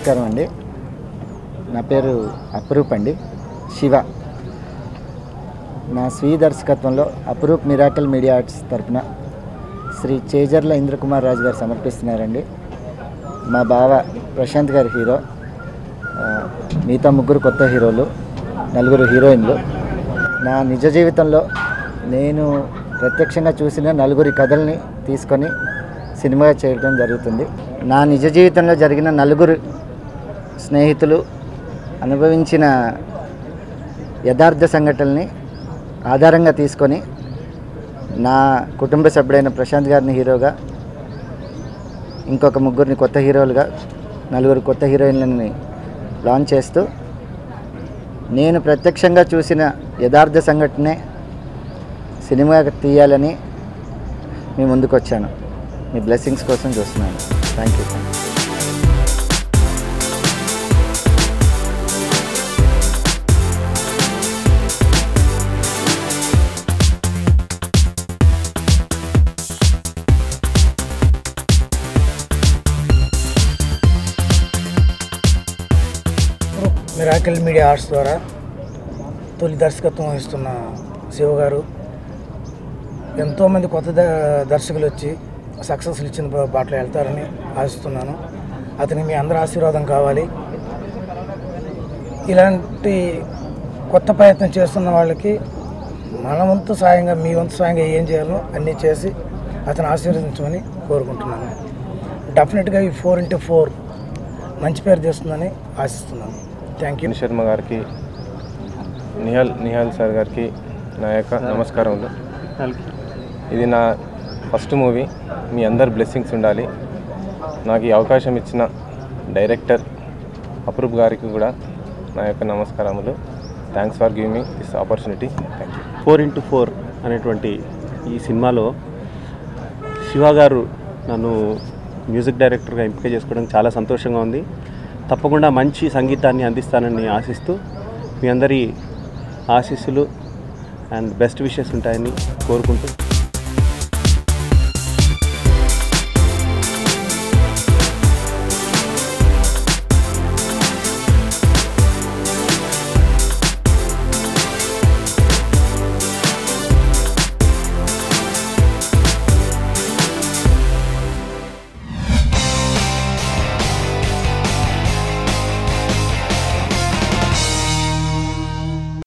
నమస్కారం అండి నా పేరు అప్రూప్ అండి శివ నా స్వీయ దర్శకత్వంలో అప్రూప్ మిరాకల్ మీడియా ఆర్ట్స్ తరపున శ్రీ చేజర్ల ఇంద్రకుమార్ రాజు గారు సమర్పిస్తున్నారండి మా బావ ప్రశాంత్ గారి హీరో ఆ, మిగతా ముగ్గురు కొత్త హీరోలు నలుగురు హీరోయిన్లు నా నిజ జీవితంలో నేను ప్రత్యక్షంగా చూసిన నలుగురి కథల్ని తీసుకొని సినిమా చేయడం జరుగుతుంది నా నిజ జీవితంలో జరిగిన నలుగురు స్నేహితులు అనుభవించిన యథార్థ సంఘటనల్ని ఆధారంగా తీసుకొని నా కుటుంబ సభ్యుడైన ప్రశాంత్ గారిని హీరోగా ఇంకొక ముగ్గురిని కొత్త హీరోలుగా నలుగురు కొత్త హీరోయిన్లని లాంచ్ చేస్తూ నేను ప్రత్యక్షంగా చూసిన యథార్థ సంఘటనే సినిమా తీయాలని మీ ముందుకు వచ్చాను మీ బ్లెస్సింగ్స్ కోసం చూస్తున్నాను thank you Miracle Media Arts ద్వారా తొలి దర్శకత్వం వహిస్తున్న శివ గారు ఎంతోమంది కొత్త ద- దర్శకులు వచ్చి సక్సెస్లు ఇచ్చిన బా- బాటలో వెళ్తారని ఆశిస్తున్నాను అతనికి మీ అందరి ఆశీర్వాదం కావాలి ఇలాంటి కొత్త ప్రయత్నం చేస్తున్న వాళ్ళకి మన వంతు సాయంగా మీ వంతు సాయంగా ఏం చేయాలో అన్నీ చేసి అతను ఆశీర్వదించమని కోరుకుంటున్నాను డెఫినెట్గా ఈ ఫోర్ ఇంటూ ఫోర్ మంచి పేరు తెస్తుందని ఆశిస్తున్నాను థ్యాంక్ యూ కిన్ శర్మ గారికి నిహాల్ నిహాల్ సార్ గారికి నా యొక్క నమస్కారములు ఇది నా ఫస్ట్ మూవీ మీ అందరి బ్లెస్సింగ్స్ ఉండాలి నాకు ఈ అవకాశం ఇచ్చిన డైరెక్టర్ అప్రూప్ గారికి కూడా నా యొక్క నమస్కారములు thanks for giving me this opportunity thank you four into four అనేటువంటి ఈ సినిమాలో శివ గారు నన్ను మ్యూజిక్ డైరెక్టర్గా ఎంపిక చేసుకోవడం చాలా సంతోషంగా ఉంది తప్పకుండా మంచి సంగీతాన్ని అందిస్తానని ఆశిస్తూ మీ అందరి ఆశీస్సులు అండ్ బెస్ట్ విషెస్ ఉంటాయని కోరుకుంటూ